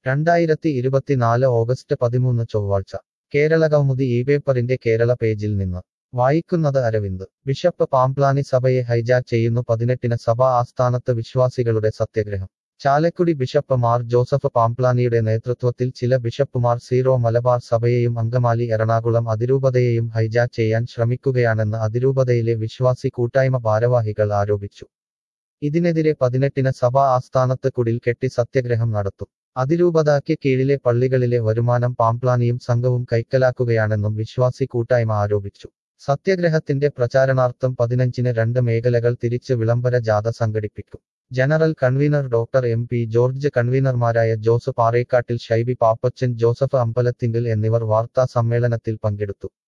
രണ്ടായിരത്തി ഇരുപത്തിനാല് ഓഗസ്റ്റ് പതിമൂന്ന് ചൊവ്വാഴ്ച കേരളകൗമുദി ഈ പേപ്പറിന്റെ കേരള പേജിൽ നിന്ന് വായിക്കുന്നത് അരവിന്ദ് ബിഷപ്പ് പാംപ്ലാനി സഭയെ ഹൈജാക്ക് ചെയ്യുന്നു പതിനെട്ടിന് സഭാ ആസ്ഥാനത്ത് വിശ്വാസികളുടെ സത്യഗ്രഹം ചാലക്കുടി ബിഷപ്പ് മാർ ജോസഫ് പാംപ്ലാനിയുടെ നേതൃത്വത്തിൽ ചില ബിഷപ്പുമാർ സീറോ മലബാർ സഭയെയും അങ്കമാലി എറണാകുളം അതിരൂപതയെയും ഹൈജാക്ക് ചെയ്യാൻ ശ്രമിക്കുകയാണെന്ന് അതിരൂപതയിലെ വിശ്വാസി കൂട്ടായ്മ ഭാരവാഹികൾ ആരോപിച്ചു ഇതിനെതിരെ പതിനെട്ടിന് സഭാ ആസ്ഥാനത്ത് കുടിൽ കെട്ടി സത്യഗ്രഹം നടത്തും അതിരൂപതയ്ക്ക് കീഴിലെ പള്ളികളിലെ വരുമാനം പാംപ്ലാനിയും സംഘവും കൈക്കലാക്കുകയാണെന്നും വിശ്വാസി കൂട്ടായ്മ ആരോപിച്ചു സത്യഗ്രഹത്തിന്റെ പ്രചാരണാർത്ഥം പതിനഞ്ചിന് രണ്ട് മേഖലകൾ തിരിച്ച് വിളംബര ജാഥ സംഘടിപ്പിക്കും general convener doctor M P George കൺവീനർമാരായ ജോസ് പാറേക്കാട്ടിൽ ഷൈബി പാപ്പച്ചൻ ജോസഫ് അമ്പലത്തിങ്കൽ എന്നിവർ വാർത്താ സമ്മേളനത്തിൽ പങ്കെടുത്തു